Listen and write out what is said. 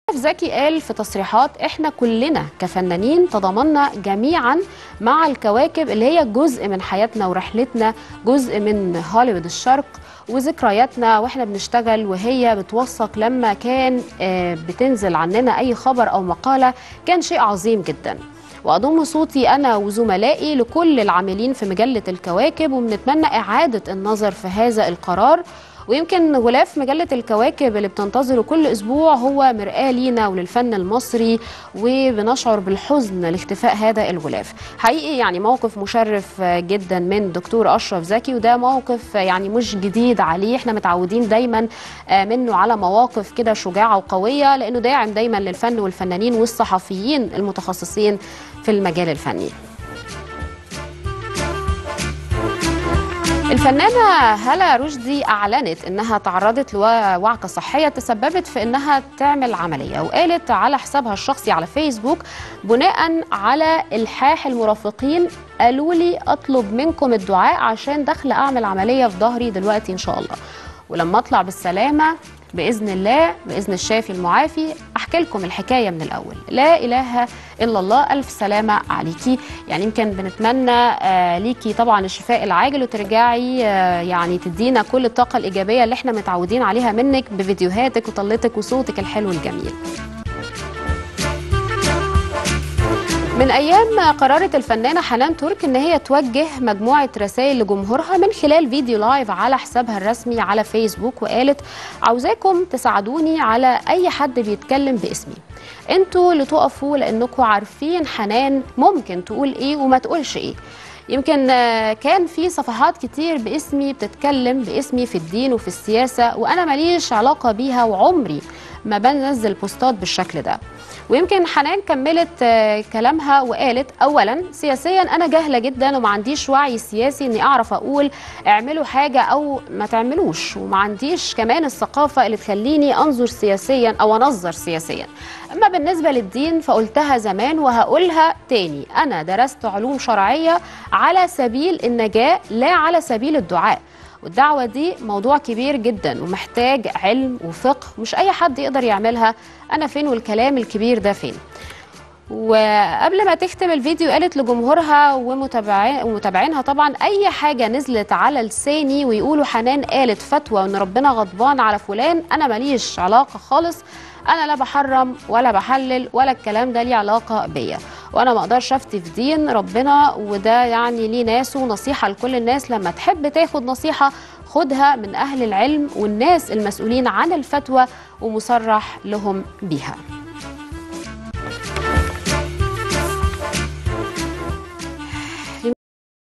زكي قال في تصريحات احنا كلنا كفنانين تضامنا جميعا مع الكواكب اللي هي جزء من حياتنا ورحلتنا جزء من هوليوود الشرق وذكرياتنا واحنا بنشتغل وهي بتوثق لما كان آه، بتنزل عننا اي خبر او مقاله كان شيء عظيم جدا واضم صوتي انا وزملائي لكل العاملين في مجله الكواكب وبنتمنى اعاده النظر في هذا القرار ويمكن غلاف مجلة الكواكب اللي بتنتظره كل أسبوع هو مرآة لينا وللفن المصري وبنشعر بالحزن لاختفاء هذا الغلاف حقيقي يعني موقف مشرف جدا من دكتور أشرف زكي وده موقف يعني مش جديد عليه احنا متعودين دايما آه، منه على مواقف كده شجاعة وقوية لأنه داعم دايما للفن والفنانين والصحفيين المتخصصين في المجال الفني الفنانة هلا رشدي أعلنت إنها تعرضت لوعكة صحية تسببت في إنها تعمل عملية وقالت على حسابها الشخصي على فيسبوك بناء على إلحاح المرافقين قالوا لي أطلب منكم الدعاء عشان داخلة أعمل عملية في ظهري دلوقتي إن شاء الله ولما أطلع بالسلامة بإذن الله بإذن الشافي المعافي أحكي لكم الحكاية من الأول لا إله إلا الله ألف سلامة عليكي يعني يمكن بنتمنى آه، ليكي طبعا الشفاء العاجل وترجعي آه، يعني تدينا كل الطاقة الإيجابية اللي احنا متعودين عليها منك بفيديوهاتك وطلتك وصوتك الحلو الجميل من ايام قررت الفنانه حنان ترك ان هي توجه مجموعه رسائل لجمهورها من خلال فيديو لايف على حسابها الرسمي على فيسبوك وقالت عاوزاكم تساعدوني على اي حد بيتكلم باسمي انتوا اللي تقفوا لانكم عارفين حنان ممكن تقول ايه وما تقولش ايه يمكن آه، كان في صفحات كتير باسمي بتتكلم باسمي في الدين وفي السياسة وأنا ماليش علاقة بيها وعمري ما بنزل بوستات بالشكل ده ويمكن حنان كملت آه، كلامها وقالت اولا سياسيا انا جاهله جدا وما عنديش وعي سياسي اني اعرف اقول اعملوا حاجه او ما تعملوش وما عنديش كمان الثقافه اللي تخليني انظر سياسيا او انظر سياسيا اما بالنسبه للدين فقلتها زمان وهقولها تاني انا درست علوم شرعيه على سبيل النجاه لا على سبيل الدعاء والدعوة دي موضوع كبير جدا ومحتاج علم وفقه مش أي حد يقدر يعملها أنا فين والكلام الكبير ده فين وقبل ما تختم الفيديو قالت لجمهورها ومتابعين ومتابعينها طبعا اي حاجه نزلت على لساني ويقولوا حنان قالت فتوى وان ربنا غضبان على فلان انا ماليش علاقه خالص انا لا بحرم ولا بحلل ولا الكلام ده ليه علاقه بيا وانا ما اقدرش افتي في دين ربنا وده يعني ليه ناس ونصيحه لكل الناس لما تحب تاخد نصيحه خدها من اهل العلم والناس المسؤولين عن الفتوى ومصرح لهم بيها